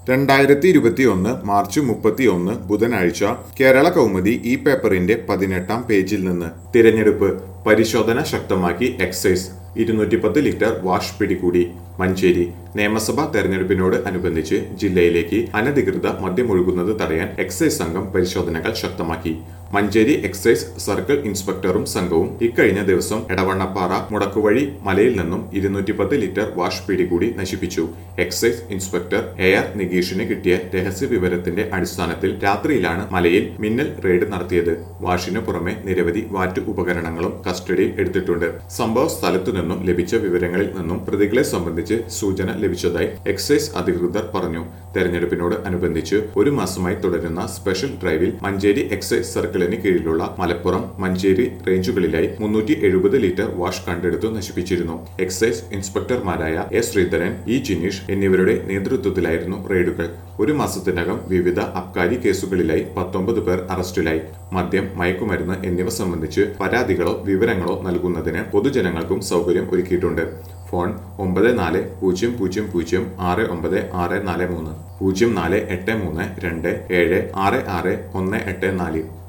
രണ്ടായിരത്തി ഇരുപത്തിയൊന്ന് മാർച്ച് മുപ്പത്തിയൊന്ന് ബുധനാഴ്ച കേരള കൗമുദി ഈ പേപ്പറിന്റെ പതിനെട്ടാം പേജിൽ നിന്ന് തിരഞ്ഞെടുപ്പ് പരിശോധന ശക്തമാക്കി എക്സൈസ് ഇരുന്നൂറ്റി പത്ത് ലിറ്റർ വാഷ് പിടികൂടി മഞ്ചേരി നിയമസഭാ തെരഞ്ഞെടുപ്പിനോട് അനുബന്ധിച്ച് ജില്ലയിലേക്ക് അനധികൃത മദ്യം ഒഴുകുന്നത് തടയാൻ എക്സൈസ് സംഘം പരിശോധനകൾ ശക്തമാക്കി മഞ്ചേരി എക്സൈസ് സർക്കിൾ ഇൻസ്പെക്ടറും സംഘവും ഇക്കഴിഞ്ഞ ദിവസം എടവണ്ണപ്പാറ മുടക്കുവഴി മലയിൽ നിന്നും ഇരുന്നൂറ്റി പത്ത് ലിറ്റർ വാഷ് പിടികൂടി നശിപ്പിച്ചു എക്സൈസ് ഇൻസ്പെക്ടർ എ ആർ നികേഷിന് കിട്ടിയ രഹസ്യ വിവരത്തിന്റെ അടിസ്ഥാനത്തിൽ രാത്രിയിലാണ് മലയിൽ മിന്നൽ റെയ്ഡ് നടത്തിയത് വാഷിന് പുറമെ നിരവധി വാറ്റ് ഉപകരണങ്ങളും കസ്റ്റഡിയിൽ എടുത്തിട്ടുണ്ട് സംഭവ സ്ഥലത്തു നിന്നും ലഭിച്ച വിവരങ്ങളിൽ നിന്നും പ്രതികളെ സംബന്ധിച്ച് സൂചന ലഭിച്ചതായി എക്സൈസ് അധികൃതർ പറഞ്ഞു തെരഞ്ഞെടുപ്പിനോട് അനുബന്ധിച്ച് ഒരു മാസമായി തുടരുന്ന സ്പെഷ്യൽ ഡ്രൈവിൽ മഞ്ചേരി എക്സൈസ് സർക്കിളിന് കീഴിലുള്ള മലപ്പുറം മഞ്ചേരി റേഞ്ചുകളിലായി മുന്നൂറ്റി എഴുപത് ലിറ്റർ വാഷ് കണ്ടെടുത്തു നശിപ്പിച്ചിരുന്നു എക്സൈസ് ഇൻസ്പെക്ടർമാരായ എസ് ശ്രീധരൻ ഇ ജിനീഷ് എന്നിവരുടെ നേതൃത്വത്തിലായിരുന്നു റെയ്ഡുകൾ ഒരു മാസത്തിനകം വിവിധ അബ്കാരി കേസുകളിലായി പത്തൊമ്പത് പേർ അറസ്റ്റിലായി മദ്യം മയക്കുമരുന്ന് എന്നിവ സംബന്ധിച്ച് പരാതികളോ വിവരങ്ങളോ നൽകുന്നതിന് പൊതുജനങ്ങൾക്കും സൗകര്യം ഒരുക്കിയിട്ടുണ്ട് ഫോൺ ഒമ്പത് നാല് പൂജ്യം പൂജ്യം പൂജ്യം ആറ് ഒമ്പത് ആറ് നാല് മൂന്ന് പൂജ്യം നാല് എട്ട് മൂന്ന് രണ്ട് ഏഴ് ആറ് ആറ് ഒന്ന് എട്ട് നാല്